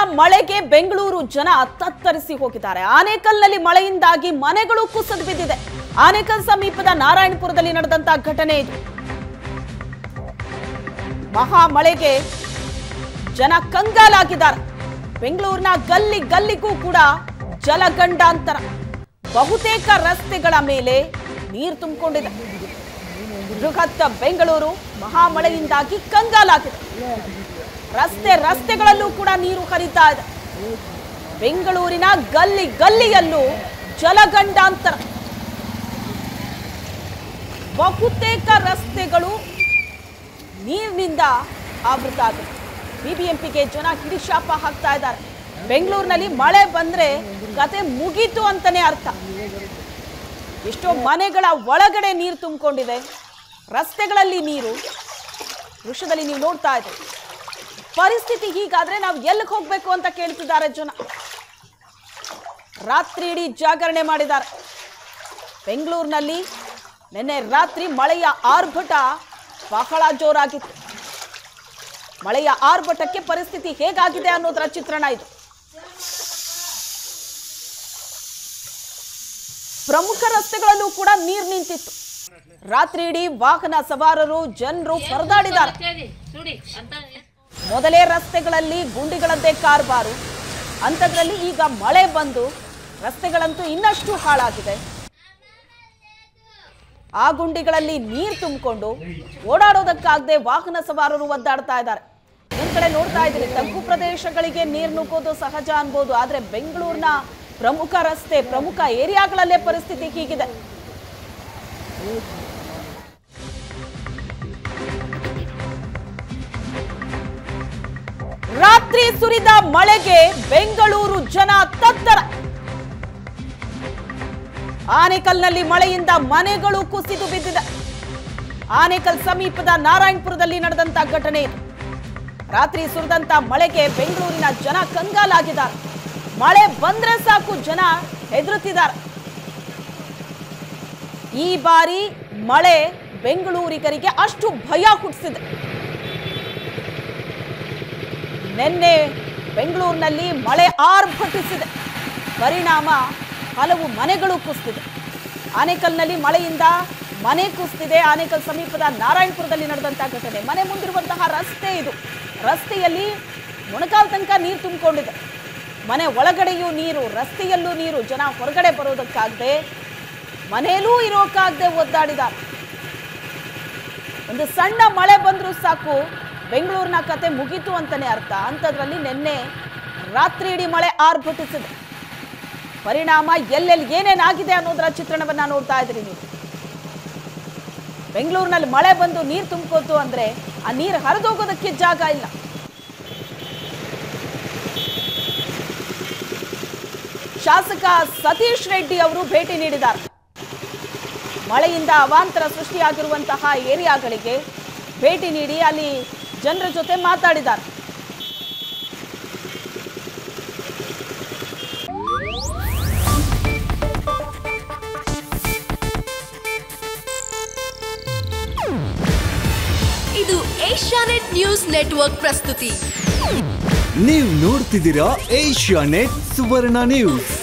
ಮಳೆಗೆ ಬೆಂಗಳೂರು ಜನ ತತ್ತರಿಸಿ ಹೋಗಿದ್ದಾರೆ ಆನೇಕಲ್ನಲ್ಲಿ ಮಳೆಯಿಂದಾಗಿ ಮನೆಗಳು ಕುಸಿದು ಬಿದ್ದಿದೆ ಆನೇಕಲ್ ಸಮೀಪದ ನಾರಾಯಣಪುರದಲ್ಲಿ ನಡೆದಂತಹ ಘಟನೆ ಇದು ಮಹಾ ಮಳೆಗೆ ಜನ ಕಂಗಾಲಾಗಿದ್ದಾರೆ ಬೆಂಗಳೂರಿನ ಗಲ್ಲಿ ಗಲ್ಲಿಗೂ ಕೂಡ ಜಲಗಂಡಾಂತರ ಬಹುತೇಕ ರಸ್ತೆಗಳ ಮೇಲೆ ನೀರು ತುಂಬಿಕೊಂಡಿದೆ ಬೃಹತ್ ಬೆಂಗಳೂರು ಮಹಾಮಳೆಯಿಂದಾಗಿ ಕಂಗಾಲಾಗಿದೆ ರಸ್ತೆ ರಸ್ತೆಗಳಲ್ಲೂ ಕೂಡ ನೀರು ಹರಿತಾ ಇದೆ ಬೆಂಗಳೂರಿನ ಗಲ್ಲಿ ಗಲ್ಲಿಯಲ್ಲೂ ಜಲಗಂಡಾಂತರ ಬಹುತೇಕ ರಸ್ತೆಗಳು ನೀರಿನಿಂದ ಆವೃತ ಆಗಿದೆ ಬಿಬಿಎಂಪಿಗೆ ಜನ ಹಿಡಿಶಾಪ ಹಾಕ್ತಾ ಇದ್ದಾರೆ ಬೆಂಗಳೂರಿನಲ್ಲಿ ಮಳೆ ಬಂದ್ರೆ ಕತೆ ಮುಗೀತು ಅಂತಾನೆ ಅರ್ಥ ಎಷ್ಟೋ ಮನೆಗಳ ಒಳಗಡೆ ನೀರು ತುಂಬಿಕೊಂಡಿದೆ ರಸ್ತೆಗಳಲ್ಲಿ ನೀರು ದೃಶ್ಯದಲ್ಲಿ ನೀವು ನೋಡ್ತಾ ಇದ್ದೀರಿ ಪರಿಸ್ಥಿತಿ ಹೀಗಾದ್ರೆ ನಾವು ಎಲ್ಲಿಗೆ ಹೋಗ್ಬೇಕು ಅಂತ ಕೇಳ್ತಿದ್ದಾರೆ ಜನ ರಾತ್ರಿ ಇಡೀ ಜಾಗರಣೆ ಮಾಡಿದ್ದಾರೆ ಬೆಂಗಳೂರಿನಲ್ಲಿ ನಿನ್ನೆ ರಾತ್ರಿ ಮಳೆಯ ಆರ್ಭಟ ಬಹಳ ಜೋರಾಗಿತ್ತು ಮಳೆಯ ಆರ್ಭಟಕ್ಕೆ ಪರಿಸ್ಥಿತಿ ಹೇಗಾಗಿದೆ ಅನ್ನೋದರ ಚಿತ್ರಣ ಇದು ಪ್ರಮುಖ ರಸ್ತೆಗಳಲ್ಲೂ ಕೂಡ ನೀರು ನಿಂತಿತ್ತು ರಾತ್ರಿ ಇಡೀ ವಾಹನ ಸವಾರರು ಜನರು ಪರದಾಡಿದ್ದಾರೆ ನೋಡಿ ಅಂತ ಮೊದಲೇ ರಸ್ತೆಗಳಲ್ಲಿ ಗುಂಡಿಗಳದ್ದೇ ಕಾರ್ಬಾರು ಅಂಥದ್ರಲ್ಲಿ ಈಗ ಮಳೆ ಬಂದು ರಸ್ತೆಗಳಂತೂ ಇನ್ನಷ್ಟು ಹಾಳಾಗಿದೆ ಆ ಗುಂಡಿಗಳಲ್ಲಿ ನೀರು ತುಂಬಿಕೊಂಡು ಓಡಾಡೋದಕ್ಕಾಗದೆ ವಾಹನ ಸವಾರರು ಒದ್ದಾಡ್ತಾ ಇದ್ದಾರೆ ಒಂದ್ ಕಡೆ ನೋಡ್ತಾ ಇದ್ದೀರಿ ತಗ್ಗು ಪ್ರದೇಶಗಳಿಗೆ ನೀರು ನುಗ್ಗೋದು ಸಹಜ ಅನ್ಬೋದು ಆದ್ರೆ ಬೆಂಗಳೂರಿನ ಪ್ರಮುಖ ರಸ್ತೆ ಪ್ರಮುಖ ಏರಿಯಾಗಳಲ್ಲೇ ಪರಿಸ್ಥಿತಿ ಹೀಗಿದೆ ರಾತ್ರಿ ಸುರಿದ ಮಳೆಗೆ ಬೆಂಗಳೂರು ಜನ ತತ್ತರ ಆನೇಕಲ್ನಲ್ಲಿ ಮಳೆಯಿಂದ ಮನೆಗಳು ಕುಸಿದು ಬಿದ್ದಿದೆ ಆನೇಕಲ್ ಸಮೀಪದ ನಾರಾಯಣಪುರದಲ್ಲಿ ನಡೆದಂತ ಘಟನೆ ಇದು ರಾತ್ರಿ ಸುರಿದಂತ ಮಳೆಗೆ ಬೆಂಗಳೂರಿನ ಜನ ಕಂಗಾಲಾಗಿದ್ದಾರೆ ಮಳೆ ಬಂದ್ರೆ ಸಾಕು ಜನ ಹೆದರುತ್ತಿದ್ದಾರೆ ಈ ಬಾರಿ ಮಳೆ ಬೆಂಗಳೂರಿಗರಿಗೆ ಅಷ್ಟು ಭಯ ಹುಟ್ಟಿಸಿದೆ ನಿನ್ನೆ ಬೆಂಗಳೂರಿನಲ್ಲಿ ಮಳೆ ಆರ್ಭಟಿಸಿದೆ ಪರಿಣಾಮ ಹಲವು ಮನೆಗಳು ಕುಸಿದಿದೆ ಆನೇಕಲ್ನಲ್ಲಿ ಮಳೆಯಿಂದ ಮನೆ ಕುಸಿದಿದೆ ಆನೇಕಲ್ ಸಮೀಪದ ನಾರಾಯಣಪುರದಲ್ಲಿ ನಡೆದಂತಹ ಘಟನೆ ಮನೆ ಮುಂದಿರುವಂತಹ ರಸ್ತೆ ಇದು ರಸ್ತೆಯಲ್ಲಿ ಮೊಣಕಾಲ್ ತನಕ ನೀರು ತುಂಬಿಕೊಂಡಿದೆ ಮನೆ ಒಳಗಡೆಯೂ ನೀರು ರಸ್ತೆಯಲ್ಲೂ ನೀರು ಜನ ಹೊರಗಡೆ ಬರೋದಕ್ಕಾಗದೆ ಮನೆಯಲ್ಲೂ ಇರೋಕ್ಕಾಗದೆ ಒದ್ದಾಡಿದ್ದಾರೆ ಒಂದು ಸಣ್ಣ ಮಳೆ ಬಂದರೂ ಸಾಕು ಬೆಂಗಳೂರಿನ ಕತೆ ಮುಗೀತು ಅಂತಾನೆ ಅರ್ಥ ಅಂಥದ್ರಲ್ಲಿ ನಿನ್ನೆ ರಾತ್ರಿ ಇಡೀ ಮಳೆ ಆರ್ಭಟಿಸಿದೆ ಪರಿಣಾಮ ಎಲ್ಲೆಲ್ಲಿ ಏನೇನಾಗಿದೆ ಅನ್ನೋದರ ಚಿತ್ರಣವನ್ನ ನೋಡ್ತಾ ಇದ್ರಿ ನೀವು ಬೆಂಗಳೂರಿನಲ್ಲಿ ಮಳೆ ಬಂದು ನೀರು ತುಂಬ್ಕೋತು ಅಂದ್ರೆ ಆ ನೀರು ಹರಿದೋಗೋದಕ್ಕೆ ಜಾಗ ಇಲ್ಲ ಶಾಸಕ ಸತೀಶ್ ರೆಡ್ಡಿ ಅವರು ಭೇಟಿ ನೀಡಿದ್ದಾರೆ ಮಳೆಯಿಂದ ಅವಾಂತರ ಸೃಷ್ಟಿಯಾಗಿರುವಂತಹ ಏರಿಯಾಗಳಿಗೆ ಭೇಟಿ ನೀಡಿ ಅಲ್ಲಿ ಜನರ ಜೊತೆ ಮಾತಾಡಿದ್ದಾರೆ ಇದು ಏಷ್ಯಾನೆಟ್ ನ್ಯೂಸ್ ನೆಟ್ವರ್ಕ್ ಪ್ರಸ್ತುತಿ ನೀವು ನೋಡ್ತಿದ್ದೀರಾ ಏಷ್ಯಾ ನೆಟ್ ಸುವರ್ಣ ನ್ಯೂಸ್